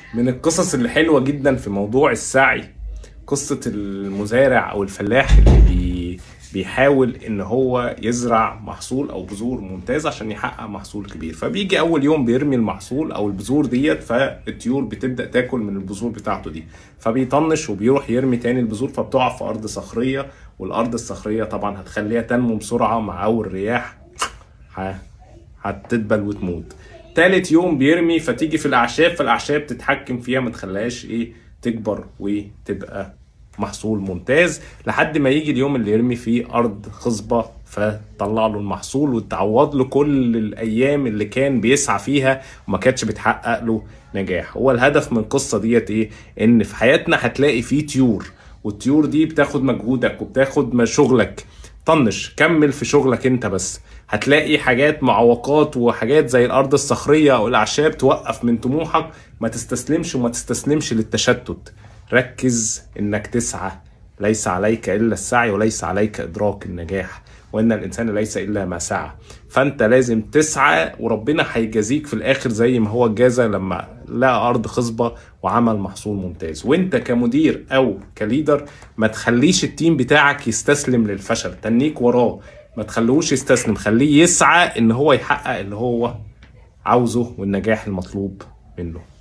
من القصص اللي حلوة جدا في موضوع السعي قصة المزارع أو الفلاح اللي بي بيحاول ان هو يزرع محصول او بذور ممتازه عشان يحقق محصول كبير فبيجي اول يوم بيرمي المحصول او البذور ديت فالطيور بتبدا تاكل من البذور بتاعته دي فبيطنش وبيروح يرمي تاني البذور فبتقع في ارض صخريه والارض الصخريه طبعا هتخليها تنمو بسرعه مع اول رياح ه- هتدبل وتموت تالت يوم بيرمي فتيجي في الاعشاب فالاعشاب تتحكم فيها ما تخليهاش ايه تكبر وتبقى محصول ممتاز لحد ما يجي اليوم اللي يرمي فيه ارض خصبه فتطلع له المحصول وتعوض له كل الايام اللي كان بيسعى فيها وما كانتش بتحقق له نجاح هو الهدف من القصه ديت ايه ان في حياتنا هتلاقي فيه طيور والطيور دي بتاخد مجهودك وبتاخد ما شغلك طنش كمل في شغلك انت بس هتلاقي حاجات معوقات وحاجات زي الارض الصخريه او الاعشاب توقف من طموحك ما تستسلمش وما تستسلمش للتشتت ركز انك تسعى ليس عليك الا السعي وليس عليك ادراك النجاح وان الانسان ليس الا ما سعى فانت لازم تسعى وربنا هيجازيك في الاخر زي ما هو جازى لما لقى ارض خصبه وعمل محصول ممتاز وانت كمدير او كليدر ما تخليش التيم بتاعك يستسلم للفشل تنيك وراه ما تخلوش يستسلم خليه يسعى ان هو يحقق اللي هو عاوزه والنجاح المطلوب منه